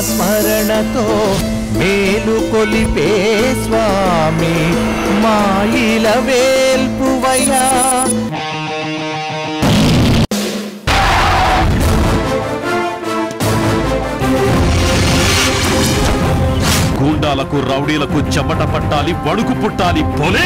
నామస్మరణతో మేలు కొలిపే స్వామి మాయిల వేల్పువయ్యా గూండాలకు రౌడీలకు చెమట పట్టాలి వణుకు పుట్టాలి పోలే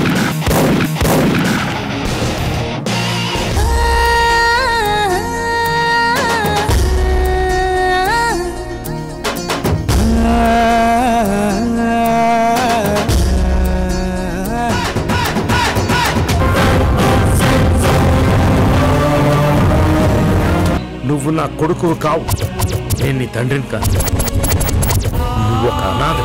నువ్వు నా కొడుకు కావు నేను నీ తండ్రిని కాదు నువ్వు ఒక అనాథ